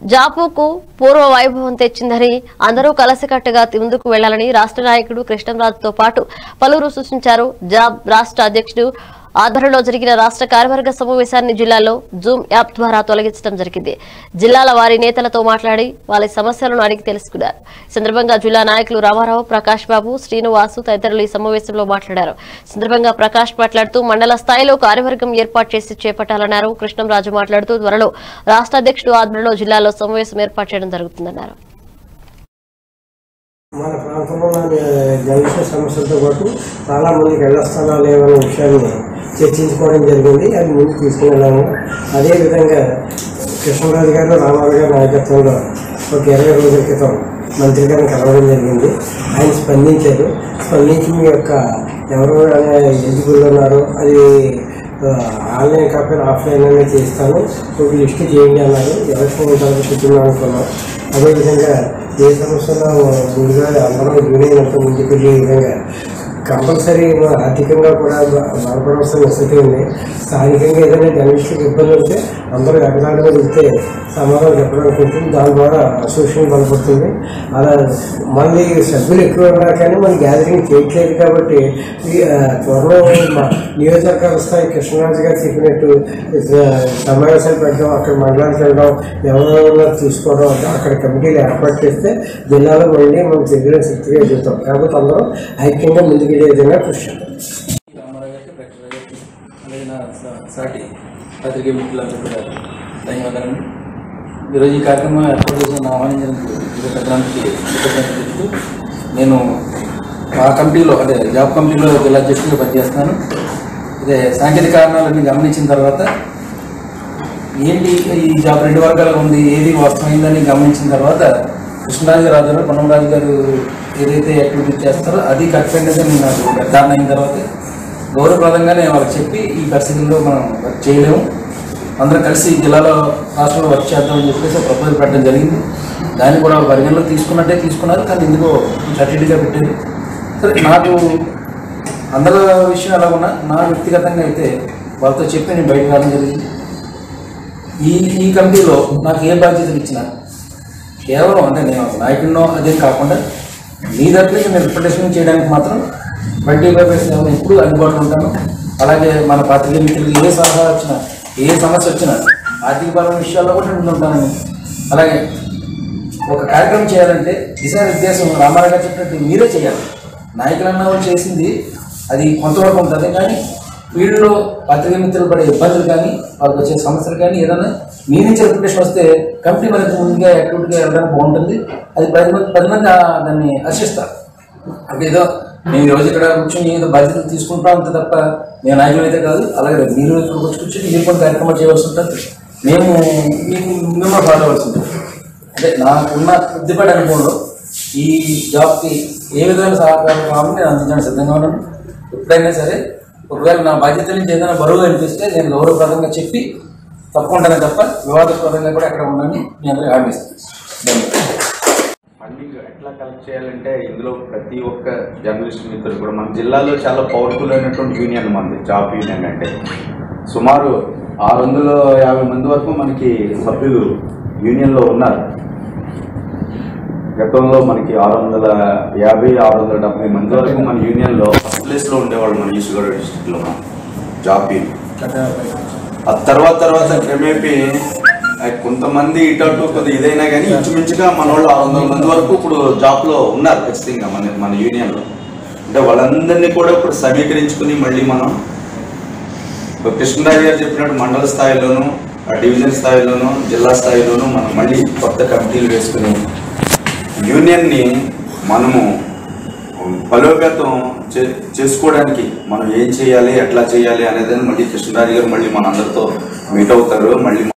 జాపుకు పూర్వ వైభవం తెచ్చిందని అందరూ కలసికట్టుగా ముందుకు వెళ్లాలని రాష్ట్ర నాయకుడు కృష్ణంరాజుతో పాటు పలువురు సూచించారు జాబ్ రాష్ట్ర అధ్యక్షుడు ఆధ్వర్యంలో జరిగిన రాష్ట్ర కార్యవర్గ సమావేశాన్ని జిల్లాలో జూమ్ యాప్ ద్వారా తొలగించడం జరిగింది జిల్లాల వారి నేతలతో మాట్లాడి వాళ్ళ సమస్యలను అడిగి తెలుసుకున్నారు ఈ సందర్భంగా జిల్లా నాయకులు రామారావు ప్రకాష్ బాబు శ్రీనివాసు తదితరులు ఈ సమావేశంలో మాట్లాడారు ఈ సందర్భంగా ప్రకాష్ మాట్లాడుతూ మండల స్థాయిలో కార్యవర్గం ఏర్పాటు చేసి చేపట్టాలన్నారు కృష్ణంరాజు మాట్లాడుతూ త్వరలో రాష్ట్ర అధ్యక్షుడు ఆధ్వర్యంలో జిల్లాలో సమావేశం ఏర్పాటు చేయడం జరుగుతుందన్నారు మన ప్రాంతంలో ఉన్న జనరేషన్ సమస్యలతో పాటు చాలా మందికి ఇళ్ల స్థలాలు లేవనే విషయాన్ని చర్చించుకోవడం జరిగింది అది ముందుకు తీసుకువెళ్ళాము అదేవిధంగా కృష్ణరాజు గారు రామారావు గారి నాయకత్వంలో ఒక ఇరవై రోజుల క్రితం మంత్రి గారిని కలవడం జరిగింది ఆయన స్పందించారు స్పందించి మీ యొక్క ఎవరు ఎలిజిబుల్ ఉన్నారో అది ఆ, ఆన్లైన్ కాపీ ఆఫ్లైన్ అనేది చేస్తాను ఒక లిస్ట్ చేయండి అన్నారు ఎలక్షన్ తర్వాత చెప్తున్నాం అనుకున్నాం అదేవిధంగా ఏ సమస్యలో ముందుగా అందరం యూనియన్ అంతా ముందుకెళ్ళే విధంగా కంపల్సరీ మన ఆర్థికంగా కూడా బా- బాధపడవలసిన స్థితి ఉంది స్థానికంగా ఏదైనా జర్నలిస్టులకు ఇబ్బంది ఉంటే అందరూ ఎకరాలుగా వెళ్తే సమాధానం చెప్పడానికి ఉంటుంది దాని ద్వారా అసోసియేషన్ బలపడుతుంది అలా మళ్ళీ సభ్యులు ఎక్కువ ఉన్నా కానీ మన గ్యాదరింగ్ చేయట్లేదు కాబట్టి ఈ, ఆ, త్వరలో మా నియోజకవర్గ స్థాయి కృష్ణరాజు గారు చెప్పినట్టు ఆ, సమావేశాలు పెట్టడం అక్కడ మండలానికి వెళ్ళడం ఎవరెవరో తీసుకోవడం అక్కడ కమిటీలు ఏర్పాటు చేస్తే జిల్లాలో మళ్ళీ మనం తిరిగిన శక్తిగా ఎదుగుతాం కాబట్టి అందరం ఐక్యంగా ముందుకెళ్ళే విధంగా కృషి చేద్దాం. రామారావు గారికి ప్రకాష్ గారికి అలాగే నా సా- సాటి పత్రికే మిత్రులందరూ కూడా ధన్యవాదాలు ఈరోజు ఈ కార్యక్రమం ఏర్పాటు చేసిన ఆహ్వానించినందుకు ఇది పెద్దలందరికీ కృతజ్ఞతలు చెప్తూ నేను ఆ కమిటీలో అంటే జాబ్ కమిటీలో జిల్లా అధ్యక్షుడిగా పనిచేస్తున్నాను ఇదే సాంకేతిక కారణాలన్నీ గమనించిన తర్వాత ఏంటి ఈ జాబ్ రెండు వర్గాలుగా ఉంది ఏది వాస్తవమైందని గమనించిన తర్వాత కృష్ణరాజు గారు ఆధ్వర్యంలో పొన్నంరాజు గారు ఏదైతే యాక్టివిటీ చేస్తారో అది కరెక్ట్ అనేది నేను నాకు నిర్ధారణ అయిన తర్వాత గౌరవప్రదంగానే వాళ్ళకి చెప్పి ఈ పరిస్థితుల్లో మనం వర్క్ చేయలేము అందరం కలిసి జిల్లాలో రాష్ట్రంలో వర్క్ చేద్దామని చెప్పేసి ఒక ప్రపోజల్ పెట్టడం జరిగింది దాన్ని కూడా పరిగణలో తీసుకున్నట్టే తీసుకున్నారు కానీ ఇందులో సర్టిఫికేట్గా పెట్టారు సరే నాకు అందరి విషయం ఎలా ఉన్నా నా వ్యక్తిగతంగా అయితే వాళ్ళతో చెప్పి నేను బయటకు రావడం జరిగింది ఈ ఈ కమిటీలో నాకు ఏ బాధ్యతలు ఇచ్చినా కేవలం అంటే నేను ఒక నాయకుడినో అదే కాకుండా మీ దగ్గర నేను రిప్రజెంటేషన్ చేయడానికి మాత్రం ట్వంటీ ఫైవ్ పర్సెంట్ నేను ఎప్పుడు అందుబాటులో ఉంటాను అలాగే మన పాత్రికేయ మిత్రులకి ఏ సలహా వచ్చినా ఏ సమస్య వచ్చినా ఆర్థికపరమైన విషయాల్లో కూడా నేను ఉంటానని అలాగే ఒక కార్యక్రమం చేయాలంటే దిశానిర్దేశం రామారావు గారు చెప్పినట్టు మీరే చేయాలి నాయకులన్న వాళ్ళు చేసింది అది కొంతవరకు ఉంటుంది కానీ వీళ్ళలో పత్రికా మిత్రులు పడే ఇబ్బందులు కానీ వాళ్ళకి వచ్చే సమస్యలు కానీ ఏదైనా మీ నుంచి రిప్యుటేషన్ వస్తే కంపెనీ మనకి ముందుగా యాక్టివిటీగా వెళ్ళడానికి బాగుంటుంది అది పది మంది పది మంది ఆ- దాన్ని హర్షిస్తారు అంటే ఏదో మేము ఈరోజు ఇక్కడ కూర్చొని ఏదో బాధ్యతలు తీసుకుంటాం అంతే తప్ప మేము నాయకులు అయితే కాదు అలాగే రేపు మీరు ఇక్కడ వచ్చి కూర్చొని మీరు కొన్ని కార్యక్రమాలు చేయవలసి ఉంటుంది మేము మీకు మిమ్మల్ని ఫాలో అవ్వాల్సి ఉంటుంది అంటే నాకున్న కొద్దిపాటి అనుభవంలో ఈ జాబ్కి ఏ విధమైన సహకారం కావాలని నేను అందించడానికి సిద్ధంగా ఉన్నాను ఎప్పుడైనా సరే ఒకవేళ నా బాధ్యత నుంచి ఏదైనా బరువు అనిపిస్తే నేను గౌరవప్రదంగా చెప్పి తప్పకుండానే తప్ప వివాదాస్పదంగా కూడా ఎక్కడ ఉండని మీ అందరికీ హామీ ఇస్తాను ధన్యవాదాలు ఫండింగ్ ఎట్లా కలెక్ట్ చేయాలంటే ఇందులో ప్రతి ఒక్క జర్నలిస్ట్ మిత్రులు కూడా మన జిల్లాలో చాలా పవర్ఫుల్ అయినటువంటి యూనియన్ మంది జాబ్ యూనియన్ అంటే సుమారు ఆరు వందల యాభై మంది వరకు మనకి సభ్యులు యూనియన్లో ఉన్నారు గతంలో మనకి ఆరు వందల యాభై ఆరు వందల డెబ్బై మంది వరకు మన యూనియన్లో ఫస్ట్ ప్లేస్లో ఉండేవాళ్ళు మన ఈస్ట్ గోదావరి డిస్టిక్లో జాబ్ యూనియన్ ఆ తర్వాత తర్వాత క్రమేపీ ఆ కొంతమంది ఇటు అటు కొద్ది ఇదైనా కానీ ఇంచుమించుగా మన వాళ్ళు ఆరు వందల మంది వరకు ఇప్పుడు జాబ్ లో ఉన్నారు ఖచ్చితంగా మన మన యూనియన్ లో అంటే వాళ్ళందరినీ కూడా ఇప్పుడు సమీకరించుకుని మళ్ళీ మనం ఇప్పుడు కృష్ణరాజు గారు చెప్పినట్టు మండల స్థాయిలోను ఆ డివిజన్ స్థాయిలోను జిల్లా స్థాయిలోను మనం మళ్ళీ కొత్త కమిటీలు వేసుకుని యూనియన్ ని మనము బలోపేతం చే- చేసుకోవడానికి మనం ఏం చేయాలి ఎట్లా చేయాలి అనేది మళ్ళీ కృష్ణరాజు గారు మళ్ళీ మన అందరితో మీట్ అవుతారు మళ్ళీ